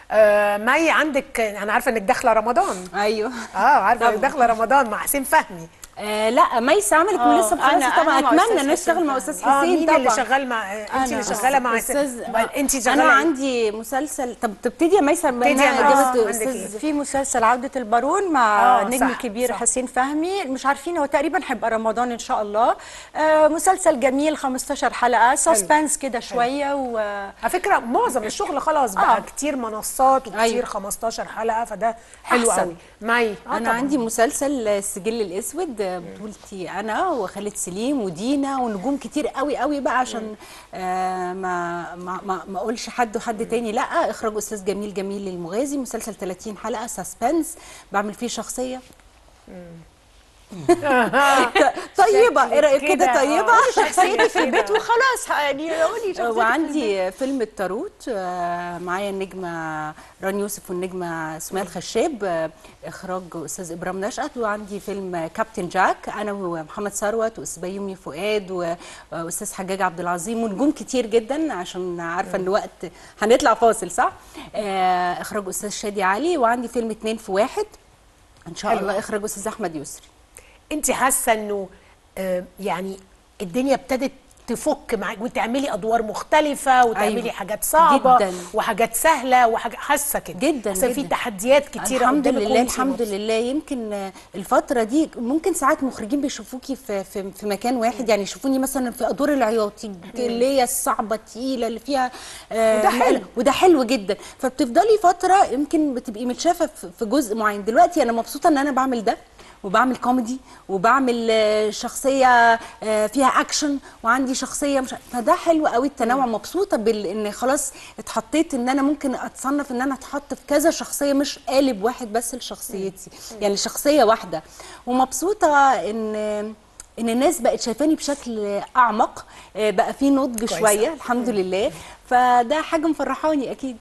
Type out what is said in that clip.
آه مي عندك انا عارفه انك داخله رمضان ايوه اه عارفه انك طبعاً. داخله رمضان مع حسين فهمي آه لا ميسة عملت آه، لسه مخلصه أنا- طبعا أنا مع اتمنى أستاذ ان اشتغل حسين مع فهمي. استاذ اه حسين مين طبعا اللي شغال مع انت اللي أنا. شغاله مع استاذ انت شغاله انا إيه؟ عندي مسلسل طب تبتدي يا ميسة بما ابتدي يا إنها ميسة. جابت عندك استاذ إيه؟ في مسلسل عودة البارون مع آه، النجم صح، الكبير صح. حسين فهمي مش عارفين هو تقريبا هيبقى رمضان ان شاء الله آه مسلسل جميل 15 حلقة سسبنس كده شوية و على فكره معظم الشغل خلاص بقى آه. كتير منصات وكتير أيوة. 15 حلقه فده حلو أحسن. قوي مي آه انا طبعاً. عندي مسلسل السجل الاسود بطولتي انا وخالد سليم ودينا ونجوم كتير قوي قوي بقى عشان آه ما ما ما, ما اقولش حد وحد تاني لا اخراج استاذ جميل جميل المغازي مسلسل 30 حلقه سسبنس بعمل فيه شخصيه طيبه ايه رايك كده كده، طيبه آه. شخصيتي في البيت وخلاص يعني قولي شخصيتي في البيت. وعندي فيلم التاروت آه، معايا النجمة ران يوسف والنجمة سمية الخشاب آه، إخراج أستاذ إبراهيم نشأت وعندي فيلم كابتن جاك أنا ومحمد ثروت وأستاذ بيومي فؤاد و- وأستاذ حجاج عبد العظيم ونجوم كتير جدا عشان عارفة إن الوقت هنطلع فاصل صح؟ آه، إخراج أستاذ شادي علي وعندي فيلم اتنين في واحد إن شاء حلو. الله إخراج أستاذ أحمد يسري انت حاسه انه آه، يعني الدنيا ابتدت تفك معاك وتعملي ادوار مختلفه وتعملي أيوة. حاجات صعبه جداً. وحاجات سهله وحاجات حاسه كده جدا حاسه في جداً. تحديات كتيره الحمد قدامك لله وانتي الحمد مبسوطة. لله يمكن آه، الفتره دي ممكن ساعات مخرجين بيشوفوكي في في, في مكان واحد يعني يشوفوني مثلا في ادوار العياطي اللي هي الصعبه التقيله اللي فيها آه، وده حلو. وده حلو جدا فبتفضلي فتره يمكن بتبقي متشافه في- في جزء معين دلوقتي انا مبسوطه ان انا بعمل ده وبعمل كوميدي وبعمل آه، شخصيه آه، فيها اكشن وعندي شخصيه مش فده حلو قوي التنوع مبسوطه بان خلاص اتحطيت ان انا ممكن اتصنف ان انا اتحط في كذا شخصيه مش قالب واحد بس لشخصيتي يعني شخصيه واحده ومبسوطه ان ان الناس بقت شايفاني بشكل اعمق آه، بقى في نضج كويس شويه أوي. الحمد لله فده حاجه مفرحاني اكيد